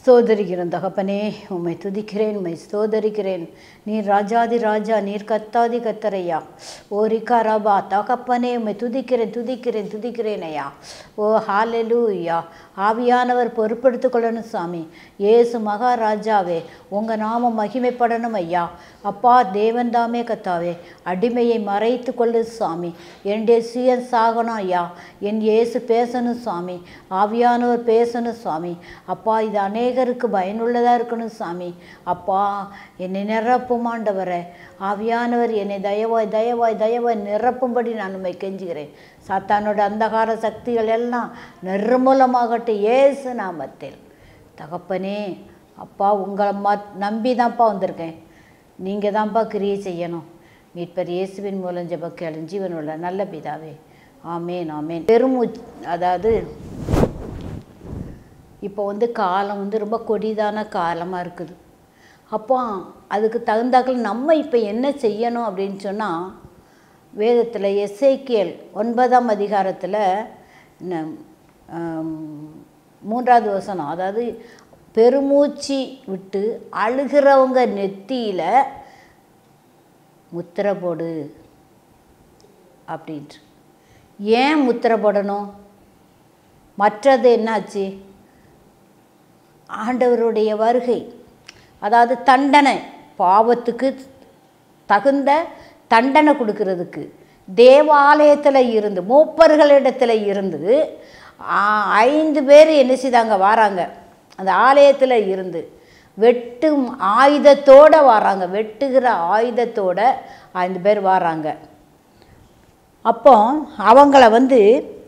ஸ்தோதரிக்கிறேன் தகப்பனே உம்மை துதிக்கிறேன் உம்மை ஸ்தோதரிக்கிறேன் நீர் ராஜாதி ராஜா நீர் கத்தாதி கத்தரையா ஓ ரிக்கா ராபா தகப்பனே உம்மை துதிக்கிறேன் துதிக்கிறேன் துதிக்கிறேன் ஐயா ஓ ஹாலெலூயா ஆவியானவர் பொறுப்பெடுத்துக் கொள்ளணும் சாமி ஏசு மகாராஜாவே உங்கள் நாமம் மகிமைப்படணும் ஐயா அப்பா தேவன் தாமே கத்தாவே அடிமையை மறைத்து கொள்ளு சாமி என்னுடைய சுயம் சாகணும் ஐயா என் இயேசு பேசணும் சாமி ஆவியானவர் பேசணும் சாமி அப்பா இது அநேகருக்கு பயனுள்ளதாக இருக்கணும் சாமி அப்பா என்னை நிரப்பும் ஆண்டவரே ஆவியானவர் என்னை தயவாய் தயவாய் தயவாய் நிரப்பும்படி நான் உண்மை கெஞ்சுகிறேன் சாத்தானோட அந்தகார சக்திகள் எல்லாம் நிர்மூலமாகட்டும் ஏசு நாமத்தில் தகப்பனே அப்பா உங்களை ம நம்பி தான்ப்பா வந்திருக்கேன் நீங்கள் தான்ப்பா கிரியை செய்யணும் மீட்பர் இயேசுவின் மூலம் ஜெப கேளு ஜீவனுள்ள நல்ல பிதாவே ஆமேன் ஆமேன் பெருமூச் அதாவது இப்போ வந்து காலம் வந்து ரொம்ப கொடிதான காலமாக இருக்குது அப்போ அதுக்கு தகுந்தாக்கள் நம்ம இப்போ என்ன செய்யணும் அப்படின்னு சொன்னால் வேதத்தில் எஸ்ஐக்கியல் ஒன்பதாம் அதிகாரத்தில் ந- ஆம், மூன்றாவது வசனம் அதாவது பெருமூச்சு விட்டு அழுகிறவங்க நெத்தியில் முத்திரை போடு அப்படின்ட்டு ஏன் முத்திரை போடணும் மற்றது என்னாச்சு ஆண்டவருடைய வருகை அதாவது தண்டனை பாவத்துக்கு தகுந்த தண்டனை கொடுக்கறதுக்கு தேவாலயத்தில் இருந்து மூப்பர்களிடத்தில் இருந்து ஆ, ஐந்து பேர் என்ன செய்தாங்க வராங்க அந்த ஆலயத்தில் இருந்து வெட்டும் ஆயுதத்தோடு வராங்க வெட்டுகிற ஆயுதத்தோட ஐந்து பேர் வராங்க அப்போ அவங்கள வந்து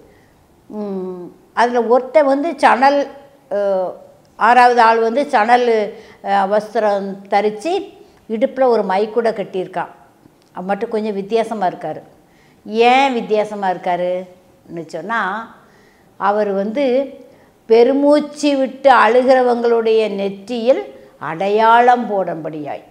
அதில் ஒருத்தன் வந்து சணல் அஹ், ஆறாவது ஆள் வந்து சணல் அஹ், வஸ்திரம் தரித்து இடுப்பில் ஒரு மை கூட கட்டியிருக்கான் அவன் மட்டும் கொஞ்சம் வித்தியாசமாக இருக்கார் ஏன் வித்தியாசமாக இருக்காருன்னு சொன்னால் அவர் வந்து பெருமூச்சு விட்டு அழுகிறவங்களுடைய நெற்றியில் அடையாளம் போடும்படியாய்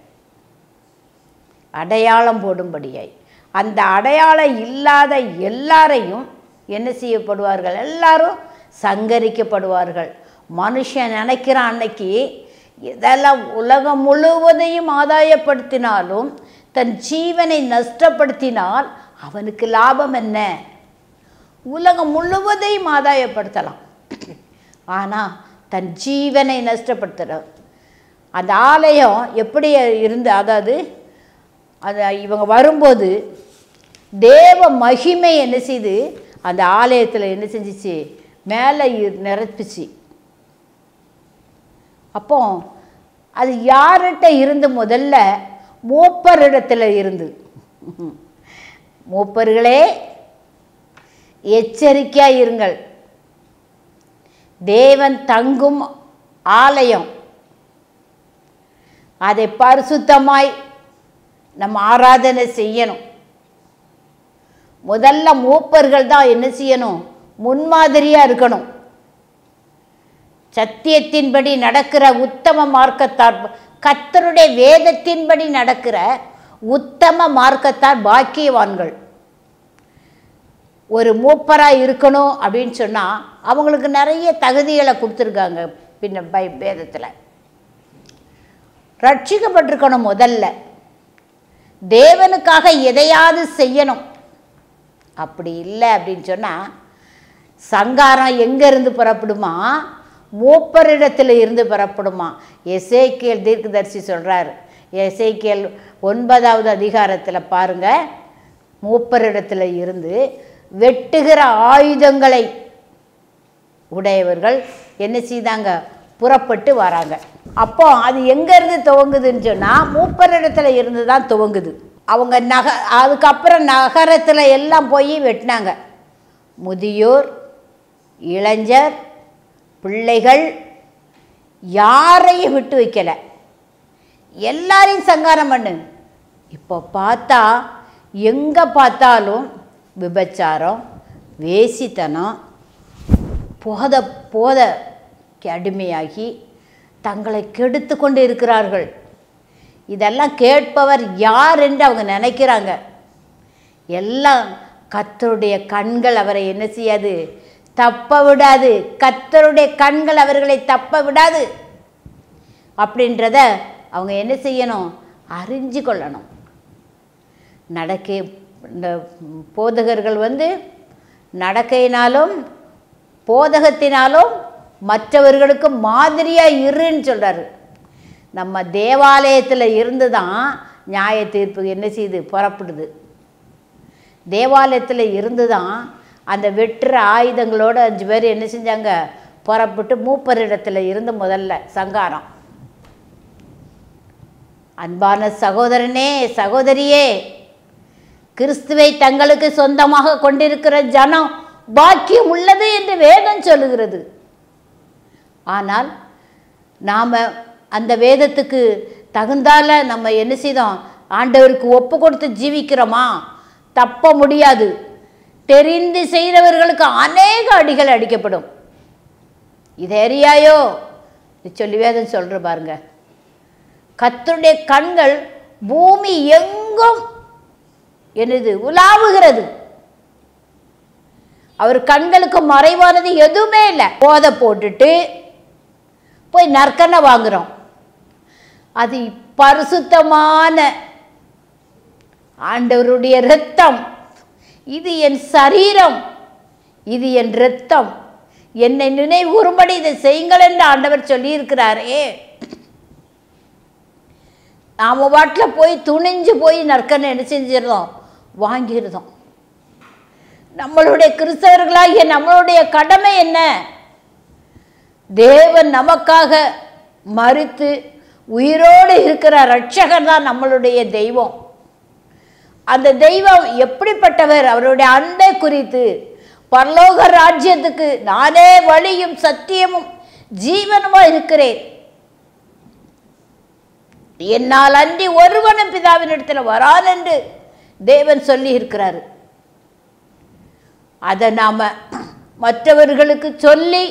அடையாளம் போடும்படியாய் அந்த அடையாளம் இல்லாத எல்லாரையும் என்ன செய்யப்படுவார்கள் எல்லாரும் சங்கரிக்கப்படுவார்கள் மனுஷன் நினைக்கிறான் அன்னைக்கு இதெல்லாம் உலகம் முழுவதையும் ஆதாயப்படுத்தினாலும் தன் ஜீவனை நஷ்டப்படுத்தினால் அவனுக்கு லாபம் என்ன உலகம் முழுவதையும் ஆதாயப்படுத்தலாம் ஆனால் தன் ஜீவனை நஷ்டப்படுத்துகிறார் அந்த ஆலயம் எப்படி இருந்து அதாவது அது இவங்க வரும்போது தேவ மகிமை என்ன செய்து அந்த ஆலயத்தில் என்ன செஞ்சிச்சு மேலே இ- நிரப்பிச்சு அப்போ அது யார்கிட்ட இருந்து முதல்ல மூப்பரிடத்தில் இருந்து மூப்பர்களே எச்சரிக்கையாக இருங்கள் தேவன் தங்கும் ஆலயம் அதை பரிசுத்தமாய் நம்ம ஆராதனை செய்யணும் முதல்ல மூப்பர்கள் தான் என்ன செய்யணும் முன்மாதிரியாக இருக்கணும் சத்தியத்தின்படி நடக்கிற உத்தம மார்க்கத்தார் கத்தருடைய வேதத்தின்படி நடக்கிற உத்தம மார்க்கத்தார் பாக்கியவான்கள் ஒரு மூப்பராக இருக்கணும் அப்படின்னு சொன்னால் அவங்களுக்கு நிறைய தகுதிகளை கொடுத்துருக்காங்க பின்ன பை வேதத்தில் ரட்சிக்கப்பட்டிருக்கணும் முதல்ல தேவனுக்காக எதையாவது செய்யணும் அப்படி இல்லை அப்படின்னு சொன்னால் சங்காரம் எங்கேருந்து புறப்படுமா மூப்பரிடத்தில் இருந்து புறப்படுமா எசேக்கியல் தீர்க்கதரிசி சொல்கிறார் எசேக்கியல் ஒன்பதாவது அதிகாரத்தில் பாருங்கள் மூப்பரிடத்தில் இருந்து வெட்டுகிற ஆயுதங்களை உடையவர்கள் என்ன செய்தாங்க புறப்பட்டு வராங்க அப்போ அது எங்கேருந்து துவங்குதுன்னு சொன்னால் மூப்பரிடத்துல இருந்து தான் துவங்குது அவங்க நக அதுக்கப்புறம் நகரத்தில் எல்லாம் போய் வெட்டினாங்க முதியோர் இளைஞர் பிள்ளைகள் யாரையும் விட்டு வைக்கலை எல்லாரையும் சங்காரம் பண்ணு இப்போ பார்த்தா எங்கே பார்த்தாலும் விபச்சாரம் வேசித்தனம் போத போதைக்கு அடிமையாகி தங்களை கெடுத்து கொண்டு இருக்கிறார்கள் இதெல்லாம் கேட்பவர் யார் என்று அவங்க நினைக்கிறாங்க எல்லாம் கத்தருடைய கண்கள் அவரை என்ன செய்யாது தப்ப விடாது கத்தருடைய கண்கள் அவர்களை தப்ப விடாது அப்படின்றத அவங்க என்ன செய்யணும் அறிஞ்சு கொள்ளணும் நடக்கை இந்த போதகர்கள் வந்து நடக்கையினாலும் போதகத்தினாலும் மற்றவர்களுக்கு மாதிரியாக இருன்னு சொல்கிறாரு நம்ம தேவாலயத்தில் இருந்து தான் நியாய தீர்ப்பு என்ன செய்யுது புறப்படுது தேவாலயத்தில் இருந்து தான் அந்த வெற்று ஆயுதங்களோடு அஞ்சு பேர் என்ன செஞ்சாங்க புறப்பட்டு மூப்பரிடத்தில் இருந்து முதல்ல சங்காரம் அன்பான சகோதரனே சகோதரியே கிறிஸ்துவை தங்களுக்கு சொந்தமாக கொண்டிருக்கிற ஜனம் பாக்கியம் உள்ளது என்று வேதம் சொல்லுகிறது ஆனால் நாம் அந்த வேதத்துக்கு தகுந்தால நம்ம என்ன செய்தோம் ஆண்டவருக்கு ஒப்பு கொடுத்து ஜீவிக்கிறோமா தப்ப முடியாது தெரிந்து செய்தவர்களுக்கு அநேக அடிகள் அடிக்கப்படும் இது அறியாயோ இது சொல்லி வேதம் சொல்கிற பாருங்க கத்தருடைய கண்கள் பூமி எங்கும் என்னது உலாவுகிறது அவர் கண்களுக்கு மறைவானது எதுவுமே இல்லை போதை போட்டுட்டு போய் நற்கனை வாங்குறோம் அது பரிசுத்தமான ஆண்டவருடைய இரத்தம் இது என் சரீரம் இது என் இரத்தம் என்னை நினைவுறும்படி இதை செய்யுங்கள் என்று ஆண்டவர் சொல்லியிருக்கிறாரே நாம் வாட்டில் போய் துணிஞ்சு போய் நற்கனை என்ன செஞ்சிருந்தோம் வாங்கியிருந்தோம் நம்மளுடைய கிறிஸ்தவர்களாகிய நம்மளுடைய கடமை என்ன தேவன் நமக்காக மறித்து உயிரோடு இருக்கிற ரட்சகர் தான் நம்மளுடைய தெய்வம் அந்த தெய்வம் எப்படிப்பட்டவர் அவருடைய அன்பை குறித்து பரலோக ராஜ்யத்துக்கு நானே வழியும் சத்தியமும் ஜீவனுமா இருக்கிறேன் என்னால் அன்றி ஒருவனும் பிதாவினிடத்தில் வரான் என்று தேவன் சொல்லி இருக்கிறாரு அதை நாம் மற்றவர்களுக்கு சொல்லி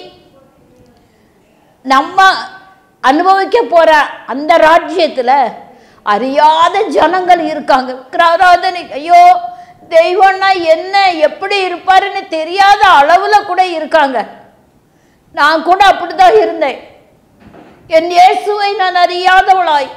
நம்ம அனுபவிக்க போகிற அந்த ராஜ்யத்தில் அறியாத ஜனங்கள் இருக்காங்க விக்கிராராதனை ஐயோ தெய்வம்னா என்ன எப்படி இருப்பாருன்னு தெரியாத அளவில் கூட இருக்காங்க நான் கூட அப்படி தான் இருந்தேன் என் இயேசுவை நான் அறியாதவளாய்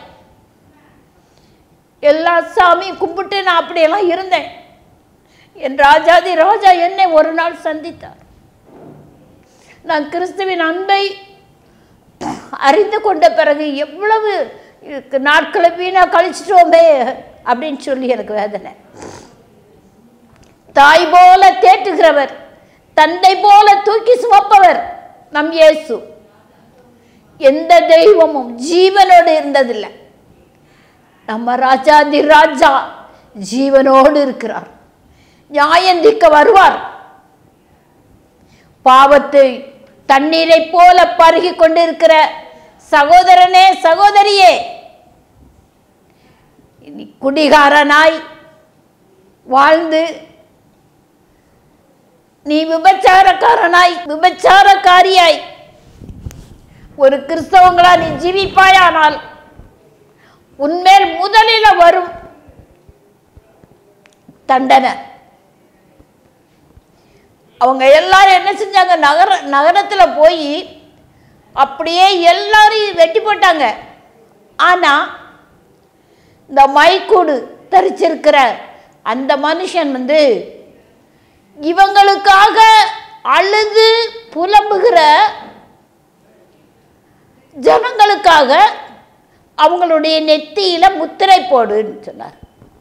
எல்லா சாமியும் கும்பிட்டு நான் அப்படியெல்லாம் இருந்தேன் என் ராஜாதி ராஜா என்னை ஒரு நாள் சந்தித்தார் நான் கிறிஸ்துவின் அன்பை அறிந்து கொண்ட பிறகு எவ்வளவு இதுக்கு நாட்களை வீணாக கழிச்சிட்டோமே அப்படின்னு சொல்லி எனக்கு வேதனை தாய் போல தேற்றுகிறவர் தந்தை போல தூக்கி சுமப்பவர் நம் இயேசு எந்த தெய்வமும் ஜீவனோடு இருந்ததில்லை நம்ம ராஜாதி ராஜா ஜீவனோடு இருக்கிறார் நியாயந்திக்க வருவார் பாவத்தை தண்ணீரை போல பருகி கொண்டிருக்கிற சகோதரனே சகோதரியே நீ குடிகாரனாய் வாழ்ந்து நீ விபச்சாரக்காரனாய் விபச்சாரக்காரியாய் ஒரு கிறிஸ்தவங்களா நீ ஜீவிப்பாயானால் உன்மேல் முதலில் வரும் தண்டனை அவங்க எல்லாரும் என்ன செஞ்சாங்க நகர நகரத்தில் போய் அப்படியே எல்லாரையும் வெட்டி போட்டாங்க ஆனால் இந்த மைக்கூடு தரிச்சிருக்கிற அந்த மனுஷன் வந்து இவங்களுக்காக அழுது புலம்புகிற ஜனங்களுக்காக அவங்களுடைய நெத்தியில முத்திரை போடுன்னு சொன்னார்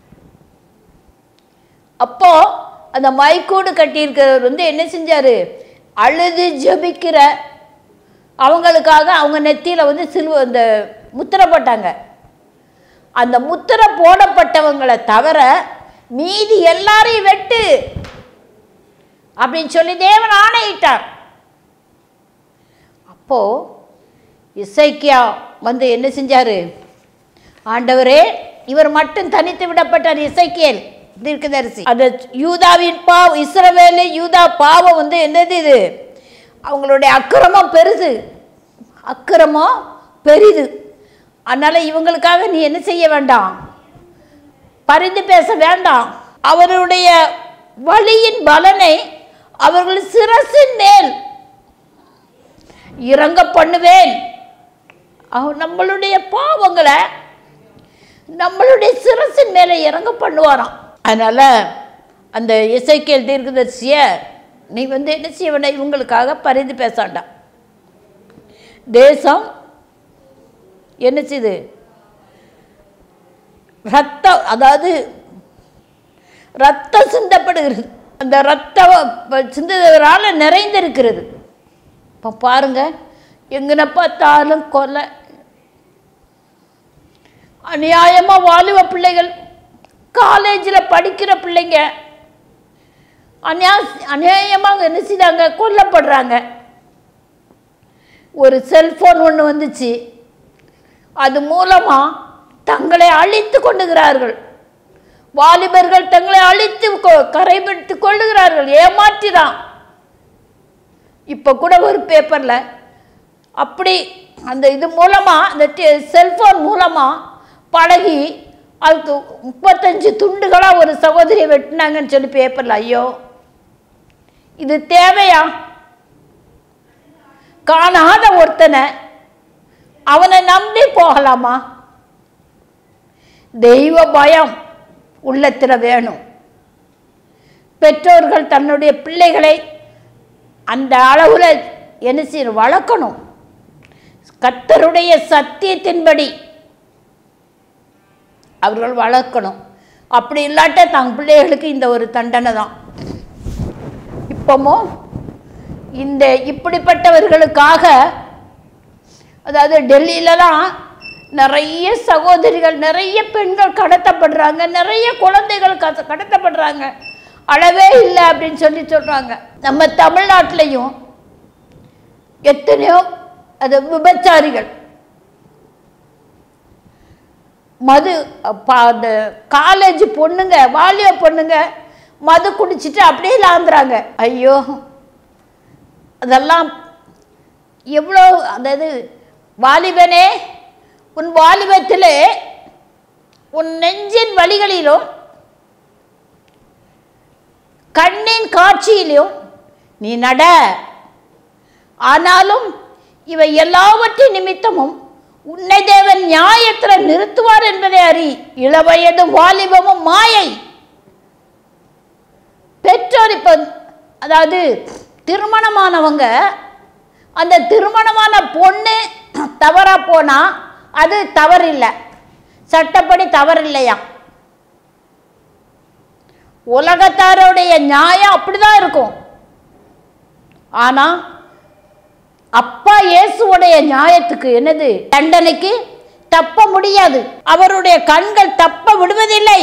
அப்போ அந்த மைக்கூடு கட்டியிருக்கிறவர் வந்து என்ன செஞ்சாரு அழுது ஜெபிக்கிற அவங்களுக்காக அவங்க நெத்தியில வந்து சிலுவ அந்த முத்திரை போட்டாங்க அந்த முத்திரை போடப்பட்டவங்களை தவிர மீதி எல்லாரையும் வெட்டு அப்படின்னு சொல்லி தேவன் ஆணையிட்டார் அப்போ இசைக்கியா வந்து என்ன செஞ்சாரு ஆண்டவரே இவர் மட்டும் தனித்து விடப்பட்டார் இசைக்கியல் தீர்க்கதரிசி அந்த யூதாவின் பாவம் இஸ்ரவேலு யூதா பாவம் வந்து என்னது இது அவங்களுடைய அக்கிரமம் பெருசு அக்கிரமம் பெரிது அதனால இவங்களுக்காக நீ என்ன செய்ய வேண்டாம் பரிந்து பேச வேண்டாம் அவருடைய வழியின் பலனை அவர்கள் சிரசின் மேல் இறங்க பண்ணுவேன் அவர் நம்மளுடைய பாவங்களை நம்மளுடைய சிரசின் மேலே இறங்க பண்ணுவாராம் அதனால் அந்த இசைக்கேல் தீர்க்கதரிசிய நீ வந்து என்ன செய்வன இவங்களுக்காக பரிந்து பேசாண்டாம் தேசம் என்ன செய்யுது ரத்தம் அதாவது ரத்தம் சிந்தப்படுகிறது அந்த ரத்தம் சிந்ததுனால நிறைந்திருக்கிறது இப்போ பாருங்க எங்கன பார்த்தாலும் கொலை அநியாயமாக வாலிப பிள்ளைகள் காலேஜில் படிக்கிற பிள்ளைங்க அநியா அநியாயமாக என்ன செய்றாங்க கொல்லப்படுறாங்க ஒரு செல்ஃபோன் ஒன்று வந்துச்சு அது மூலமாக தங்களை அழித்து கொண்டுகிறார்கள் வாலிபர்கள் தங்களை அழித்து கொ- கரைபிடித்து கொள்ளுகிறார்கள் ஏமாற்றிதான் இப்போ கூட ஒரு பேப்பரில் அப்படி அந்த இது மூலமாக அந்த செல்ஃபோன் மூலமாக பழகி அதுக்கு முப்பத்தஞ்சு துண்டுகளாக ஒரு சகோதரியை வெட்டினாங்கன்னு சொல்லி பேப்பரில் ஐயோ இது தேவையா காணாத ஒருத்தனை அவனை நம்பி போகலாமா தெய்வ பயம் உள்ளத்தில் வேணும் பெற்றோர்கள் தன்னுடைய பிள்ளைகளை அந்த அளவில் என்ன செய்யணும் வளர்க்கணும் கர்த்தருடைய சத்தியத்தின்படி அவர்கள் வளர்க்கணும் அப்படி இல்லாட்ட தங்க பிள்ளைகளுக்கு இந்த ஒரு தண்டனை தான் இப்போமோ இந்த இப்படிப்பட்டவர்களுக்காக அதாவது டெல்லியிலலாம் நிறைய சகோதரிகள் நிறைய பெண்கள் கடத்தப்படுறாங்க நிறைய குழந்தைகள் கத- கடத்தப்படுறாங்க அளவே இல்லை அப்படின்னு சொல்லி சொல்கிறாங்க நம்ம தமிழ்நாட்டிலையும் எத்தனையோ அது விபச்சாரிகள் மது ப- அந்த காலேஜ் பொண்ணுங்க வாலிய பொண்ணுங்க மது குடிச்சிட்டு அப்படியே லாந்துறாங்க ஐயோ அதெல்லாம் எவ்வளோ அதாவது வாலிபனே உன் வாலிபத்திலே உன் நெஞ்சின் வழிகளிலும் கண்ணின் காட்சியிலும் நீ நட ஆனாலும் இவை எல்லாவற்றின் நிமித்தமும் உன்னை தேவன் நியாயத்தில் நிறுத்துவார் என்பதை அறி இளவயதும் வாலிபமும் மாயை பெற்றோர் இப்போ அதாவது திருமணமானவங்க அந்த திருமணமான பொண்ணு தவறா போனா அது தவறில்லை சட்டப்படி தவறில்லையா உலகத்தாருடைய நியாயம் அப்படிதான் இருக்கும் ஆனா அப்பா இயேசுவுடைய நியாயத்துக்கு என்னது தண்டனைக்கு தப்ப முடியாது அவருடைய கண்கள் தப்ப விடுவதில்லை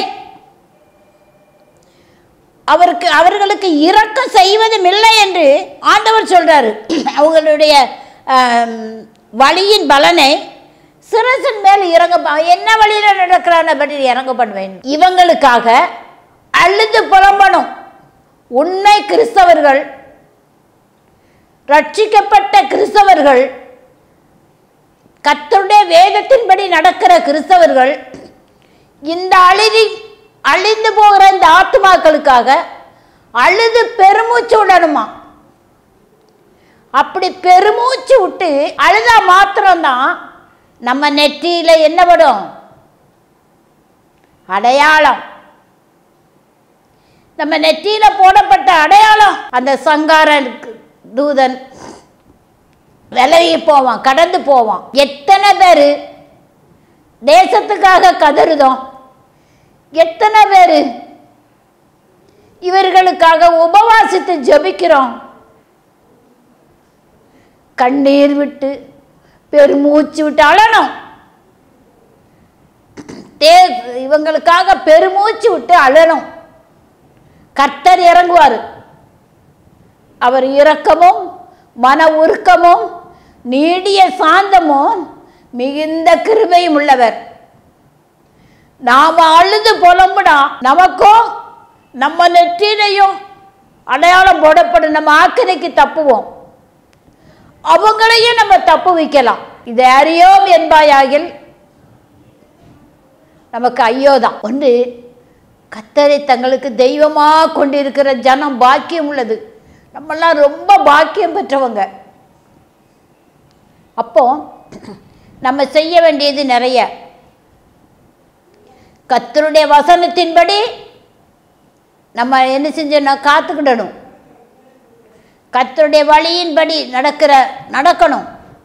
அவருக்கு அவர்களுக்கு இரக்கம் செய்வதும் இல்லை என்று ஆண்டவர் சொல்றாரு அவங்களுடைய ஆம், வழியின் பலனை சிரசின் மேல் இறங்க ப- என்ன வழியில நடக்கிறான பற்றி இறங்க பண்ணுவேன் இவங்களுக்காக அழுது புலம்பணும் உண்மை கிறிஸ்தவர்கள் ரட்சிக்கப்பட்ட கிறிஸ்தவர்கள் கர்த்தருடைய வேதத்தின்படி நடக்கிற கிறிஸ்தவர்கள் இந்த அழுதி அழிந்து போகிற இந்த ஆத்மாக்களுக்காக அழுது பெருமூச்சு விடணுமா அப்படி பெருமூச்சு விட்டு அழுதா மாத்திரம்தான் நம்ம நெற்றியில என்ன படும் அடையாளம் நம்ம நெற்றியில போடப்பட்ட அடையாளம் அந்த சங்காரன் தூதன் விலகி போவான் கடந்து போவான் எத்தனை பேர் தேசத்துக்காக கதறுதோம் எத்தனை பேர் இவர்களுக்காக உபவாசித்து ஜெபிக்கிறோம் கண்ணீர் விட்டு பெருமூச்சு விட்டு அழணும் தே இவங்களுக்காக பெருமூச்சு விட்டு அழணும் கர்த்தர் இறங்குவார் அவர் இரக்கமும் மன உருக்கமும் நீடிய சாந்தமும் மிகுந்த கிருபையும் உள்ளவர் நாம் அழுது புலம்புனா நமக்கும் நம்ம நெற்றிலையும் அடையாளம் போடப்படும் நம்ம ஆக்கினைக்கு தப்புவோம் அவங்களையும் நம்ம தப்பு வைக்கலாம் இதை அறியோம் என்பாயாகில் நமக்கு ஐயோதான் ஒன்று கத்தரை தங்களுக்கு தெய்வமாக கொண்டிருக்கிற ஜனம் பாக்கியம் உள்ளது நம்மெல்லாம் ரொம்ப பாக்கியம் பெற்றவங்க அப்போ நம்ம செய்ய வேண்டியது நிறைய கத்தருடைய வசனத்தின்படி நம்ம என்ன செஞ்சோம்னா காத்துக்கிடணும் கத்தருடைய வழியின்படி நடக்கிற நடக்கணும்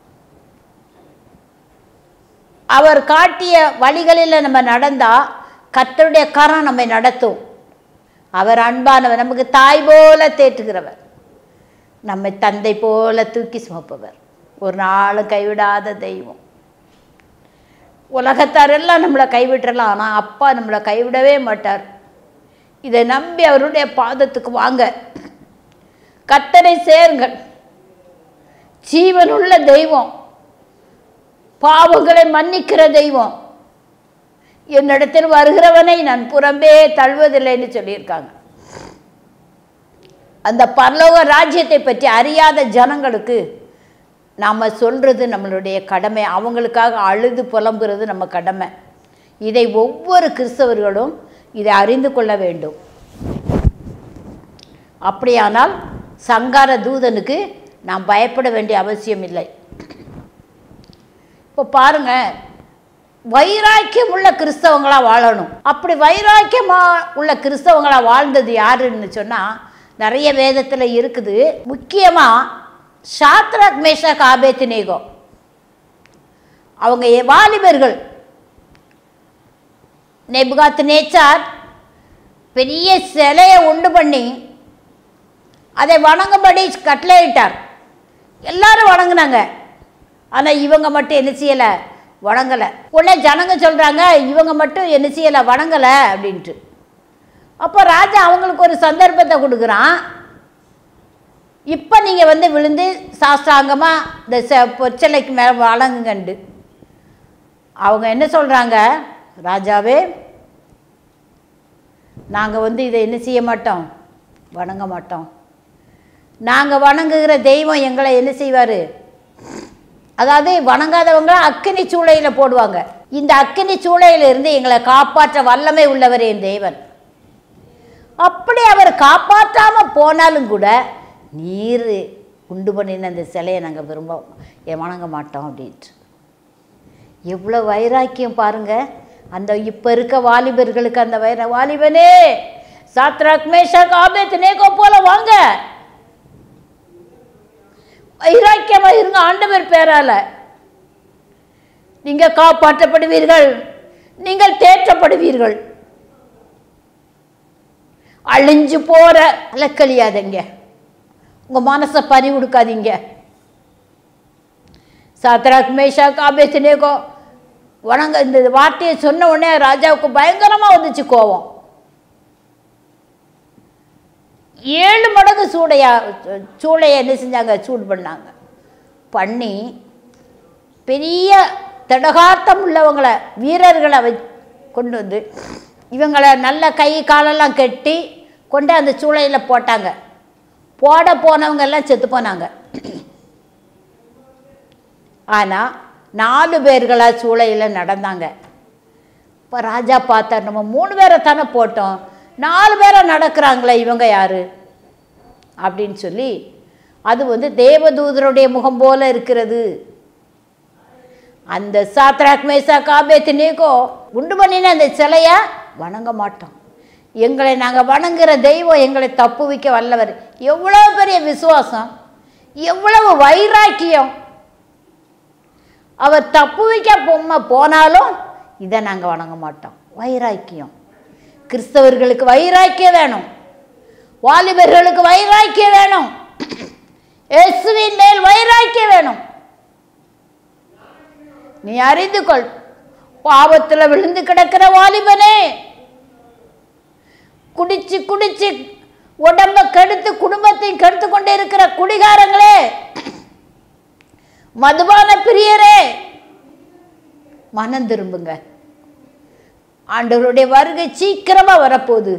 அவர் காட்டிய வழிகளில் நம்ம நடந்தால் கத்தருடைய கரம் நம்மை நடத்தும் அவர் அன்பானவர் நமக்கு தாய் போல தேற்றுகிறவர் நம்மை தந்தை போல தூக்கி சுமப்பவர் ஒரு நாளும் கைவிடாத தெய்வம் உலகத்தாரெல்லாம் நம்மளை கைவிட்டுறலாம் ஆனால் அப்பா நம்மளை கைவிடவே மாட்டார் இதை நம்பி அவருடைய பாதத்துக்கு வாங்க கத்தரை சேருங்கள் ஜீவனுள்ள தெய்வம் பாவங்களை மன்னிக்கிற தெய்வம் என்னிடத்தில் வருகிறவனை நான் புறம்பே தள்ளுவதில்லைன்னு சொல்லியிருக்காங்க அந்த பரலோக ராஜ்யத்தை பற்றி அறியாத ஜனங்களுக்கு நாம் சொல்கிறது நம்மளுடைய கடமை அவங்களுக்காக அழுது புலம்புறது நம்ம கடமை இதை ஒவ்வொரு கிறிஸ்தவர்களும் இதை அறிந்து கொள்ள வேண்டும் அப்படியானால் சங்கார தூதனுக்கு நாம் பயப்பட வேண்டிய அவசியம் இல்லை இப்போ பாருங்க வைராக்கியம் உள்ள கிறிஸ்தவங்களா வாழணும் அப்படி வைராக்கியமா உள்ள கிறிஸ்தவங்களா வாழ்ந்தது யாருன்னு சொன்னால் நிறைய வேதத்தில் இருக்குது முக்கியமாக சாத்ராக் மேஷாக் ஆபேத்தினேகோ அவங்க எ- வாலிபர்கள் நெபுகாத்து நேச்சார் பெரிய சிலையை உண்டு பண்ணி அதை வணங்கும்படி கட்டளையிட்டார் எல்லாரும் வணங்குனாங்க ஆனால் இவங்க மட்டும் என்ன செய்யலை வணங்கலை உடனே ஜனங்க சொல்கிறாங்க இவங்க மட்டும் என்ன செய்யலை வணங்கலை அப்படின்ட்டு அப்போ ராஜா அவங்களுக்கு ஒரு சந்தர்ப்பத்தை கொடுக்குறான் இப்போ நீங்கள் வந்து விழுந்து சாஸ்திராங்கமாக இந்த செ பொச்சலைக்கு மேலே வணங்குங்கண்டு அவங்க என்ன சொல்கிறாங்க ராஜாவே நாங்கள் வந்து இதை என்ன செய்ய மாட்டோம் வணங்க மாட்டோம் நாங்கள் வணங்குகிற தெய்வம் எங்களை என்ன செய்வார் அதாவது வணங்காதவங்க அக்கினி சூளையில் போடுவாங்க இந்த அக்கினி சூளையில இருந்து எங்களை காப்பாற்ற வல்லமை உள்ளவர் என் தேவன் அப்படி அவர் காப்பாற்றாம போனாலும் கூட நீர் உண்டு பண்ணின அந்த சிலையை நாங்கள் விரும்ப ஏ, வணங்க மாட்டோம் அப்படின்ட்டு எவ்வளோ வைராக்கியம் பாருங்க அந்த இப்போ இருக்க வாலிபர்களுக்கு அந்த வைர வாலிபனே சாத்ராக் மேஷாக் ஆபேத் நேகோ போல வாங்க வைராக்கியமா இருங்க ஆண்டவர் பேரால நீங்க காப்பாற்றப்படுவீர்கள் நீங்கள் தேற்றப்படுவீர்கள் அழிஞ்சு போற அலக்கழியாதீங்க உங்க மனசை பறி கொடுக்காதீங்க சாத்ராக் மேஷாக் ஆபேத்னேகோ வணங்க இந்த வார்த்தையை சொன்ன உடனே ராஜாவுக்கு பயங்கரமா வந்துச்சு கோபம் ஏழு மடங்கு சூடையா சூளையை என்ன செஞ்சாங்க சூடு பண்ணாங்க பண்ணி பெரிய திடகார்த்தம் உள்ளவங்களை வீரர்களை வை கொண்டு வந்து இவங்களை நல்ல கை காலெல்லாம் கட்டி கொண்டு அந்த சூளையில் போட்டாங்க போட போனவங்க எல்லாம் செத்து போனாங்க ஆனால் நாலு பேர்களாக சூளையில் நடந்தாங்க இப்போ ராஜா பார்த்தார் நம்ம மூணு பேரை தானே போட்டோம் நாலு பேரை நடக்கிறாங்களே இவங்க யாரு அப்படின்னு சொல்லி அது வந்து தேவதூதருடைய முகம் போல இருக்கிறது அந்த சாத்ராக் மேசா காபேத் நீக்கோ உண்டு பண்ணின அந்த சிலையை வணங்க மாட்டோம் எங்களை நாங்கள் வணங்குற தெய்வம் எங்களை தப்புவிக்க வல்லவர் எவ்வளோ பெரிய விசுவாசம் எவ்வளவு வைராக்கியம் அவர் தப்புவிக்க பொம்மை போனாலும் இதை நாங்கள் வணங்க மாட்டோம் வைராக்கியம் கிறிஸ்தவர்களுக்கு வைராக்கியம் வேணும் வாலிபர்களுக்கு வைராக்கியம் வேணும் இயேசுவின் மேல் வைராக்கியம் வேணும் நீ அறிந்து கொள் பாவத்தில் விழுந்து கிடக்கிற வாலிபனே குடிச்சு குடிச்சு உடம்ப கெடுத்து குடும்பத்தையும் கெடுத்து கொண்டே இருக்கிற குடிகாரங்களே மதுபான பிரியரே மனம் திரும்புங்க ஆண்டவருடைய வருகை சீக்கிரமா வரப்போகுது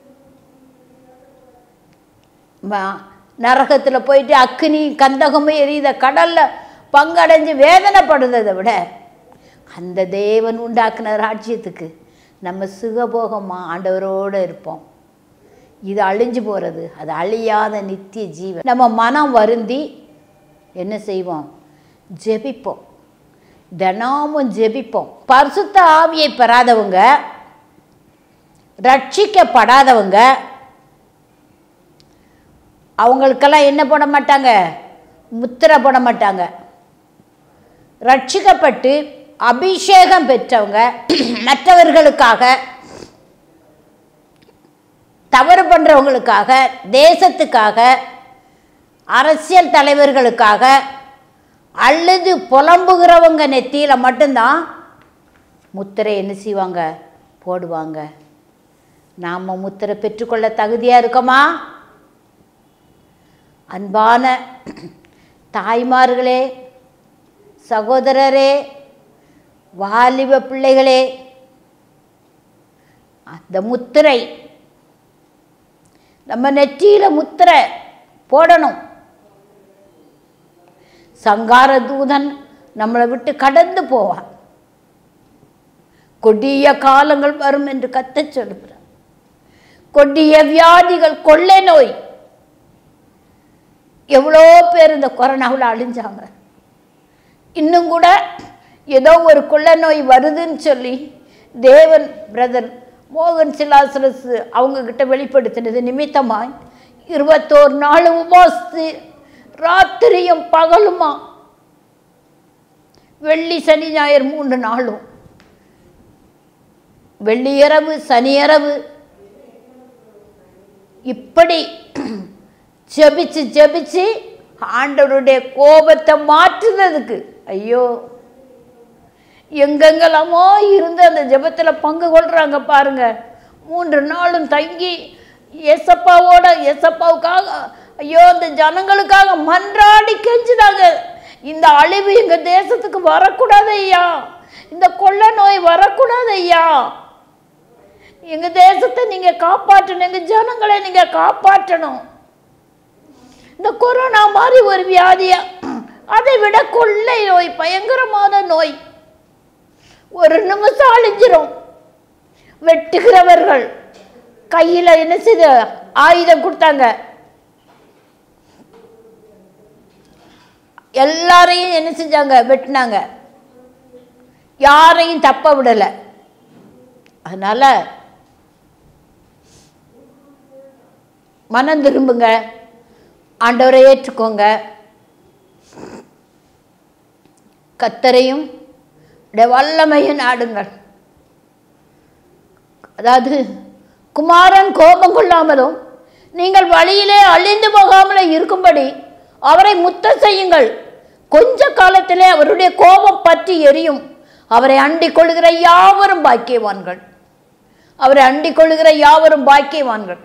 ம- நரகத்தில் போயிட்டு அக்னி கந்தகமும் எரியுத கடல்ல பங்கடைஞ்சு வேதனைப்படுறதை விட அந்த தேவன் உண்டாக்குன ராஜ்யத்துக்கு நம்ம சுகபோகமா ஆண்டவரோடு இருப்போம் இது அழிஞ்சு போகிறது அது அழியாத நித்திய ஜீவன் நம்ம மனம் வருந்தி என்ன செய்வோம் ஜெபிப்போம் தினமும் ஜெபிப்போம் பரிசுத்த ஆவியை பெறாதவங்க ரட்சிக்கப்படாதவங்க அவங்களுக்கெல்லாம் என்ன போட மாட்டாங்க முத்திரை போட மாட்டாங்க ரட்சிக்கப்பட்டு அபிஷேகம் பெற்றவங்க மற்றவர்களுக்காக தவறு பண்ணுறவங்களுக்காக தேசத்துக்காக அரசியல் தலைவர்களுக்காக அல்லது புலம்புகிறவங்க நெத்தியில் மட்டும்தான் முத்திரை என்ன செய்வாங்க போடுவாங்க நாம் முத்திரை பெற்றுக்கொள்ள தகுதியாக இருக்கோமா அன்பான தாய்மார்களே சகோதரரே வாலிப பிள்ளைகளே அந்த முத்திரை நம்ம நெற்றியில் முத்திரை போடணும் சங்கார தூதன் நம்மளை விட்டு கடந்து போவான் கொடிய காலங்கள் வரும் என்று கத்தச் சொல்கிறார் கொடிய வியாதிகள் கொள்ளை நோய் எவ்வளோ பேர் இந்த கொரோனாவில் அழிஞ்சாங்க இன்னும் கூட ஏதோ ஒரு கொள்ளை நோய் வருதுன்னு சொல்லி தேவன் பிரதர் மோகன் சிலாசலஸ் அவங்கக்கிட்ட வெளிப்படுத்தினது நிமித்தமாய் இருபத்தோரு நாள் உபாசித்து ராத்திரியும் பகலுமா வெள்ளி சனி ஞாயிறு மூன்று நாளும் வெள்ளி இரவு சனி இரவு இப்படி ஜெபிச்சு ஜெபிச்சு ஆண்டவருடைய கோபத்தை மாற்றுனதுக்கு ஐயோ எங்கெங்கெல்லாமோ இருந்து அந்த ஜெபத்தில் பங்கு கொள்கிறாங்க பாருங்க மூன்று நாளும் தங்கி ஏசப்பாவோட ஏசப்பாவுக்காக ஐயோ அந்த ஜனங்களுக்காக மன்றாடி கெஞ்சினாங்க இந்த அழிவு எங்கள் தேசத்துக்கு வரக்கூடாது ஐயா இந்த கொள்ள நோய் வரக்கூடாது ஐயா எங்கள் தேசத்தை நீங்கள் காப்பாற்றணும் எங்கள் ஜனங்களை நீங்கள் காப்பாற்றணும் இந்த கொரோனா மாதிரி ஒரு வியாதியா அதை விட கொள்ளை நோய் பயங்கரமான நோய் ஒரு நிமிஷம் அழிஞ்சிரும் வெட்டுகிறவர்கள் கையில் என்ன செய்து ஆயுதம் கொடுத்தாங்க எல்லாரையும் என்ன செஞ்சாங்க வெட்டினாங்க யாரையும் தப்ப விடலை அதனால மனம் திரும்புங்க ஆண்டவரை ஏற்றுக்கோங்க கத்தரையும் உடைய வல்லமையும் நாடுங்கள் அதாவது குமாரன் கோபம் கொள்ளாமலும் நீங்கள் வழியிலே அழிந்து போகாமலே இருக்கும்படி அவரை முத்தம் செய்யுங்கள் கொஞ்ச காலத்திலே அவருடைய கோபம் பற்றி எரியும் அவரை அண்டிக் கொள்கிற யாவரும் பாக்கியவான்கள் அவரை அண்டிக் கொள்கிற யாவரும் பாக்கியவான்கள்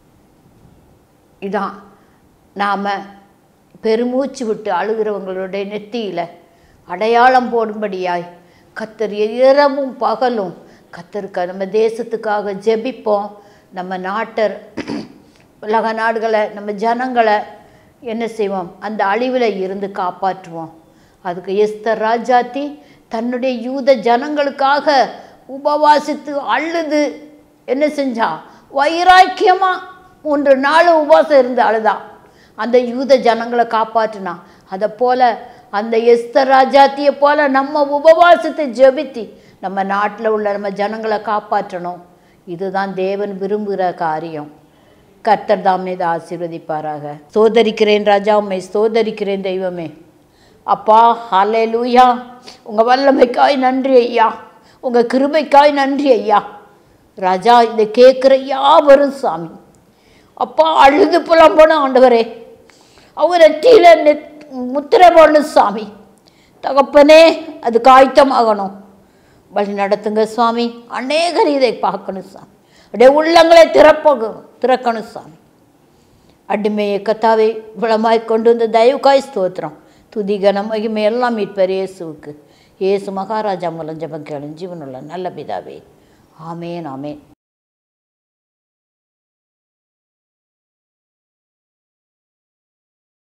இதான் நாம் பெருமூச்சு விட்டு அழுகிறவங்களுடைய நெத்தியில் அடையாளம் போடும்படியாய் கத்தர் இரவும் பகலும் கத்தருக்கு நம்ம தேசத்துக்காக ஜெபிப்போம் நம்ம நாட்டர் உலக நாடுகளை நம்ம ஜனங்களை என்ன செய்வோம் அந்த அழிவில் இருந்து காப்பாற்றுவோம் அதுக்கு எஸ்தர் ராஜாத்தி தன்னுடைய யூத ஜனங்களுக்காக உபவாசித்து அழுது என்ன செஞ்சா வைராக்கியமாக மூன்று நாள் உபவாசம் இருந்து அழுதா அந்த யூத ஜனங்களை காப்பாற்றினா அதை போல அந்த எஸ்தர் ராஜாத்தியை போல நம்ம உபவாசத்தை ஜெபித்து நம்ம நாட்டில் உள்ள நம்ம ஜனங்களை காப்பாற்றணும் இதுதான் தேவன் விரும்புகிற காரியம் கர்த்தர் தாம் மீது ஆசீர்வதிப்பாராக சோதரிக்கிறேன் ராஜா உம்மை சோதரிக்கிறேன் தெய்வமே அப்பா ஹலே லூயா உங்கள் வல்லமைக்காய் நன்றி ஐயா உங்கள் கிருபைக்காய் நன்றி ஐயா ராஜா இதை கேட்குற யாவரும் சாமி அப்பா அழுது புலம்பணும் ஆண்டவரே அவங்க நெற்றியில் நெத் முத்திரை போடணும் சாமி தகப்பனே அது காய்த்தமாகணும் வழி நடத்துங்க சுவாமி அநேகர் இதை பார்க்கணும் சாமி அப்படியே உள்ளங்களை திறப்பக திறக்கணும் சாமி அடிமையை கத்தாவை விளமாய் கொண்டு வந்து தயவுக்காய் ஸ்தோத்திரம் துதிகனம் மகிமை எல்லாம் மீட்பர் இயேசுவுக்கு இயேசு மகாராஜா மூலம் ஜபம் கேளும் ஜீவனுள்ள நல்ல பிதாவே ஆமேன் ஆமேன்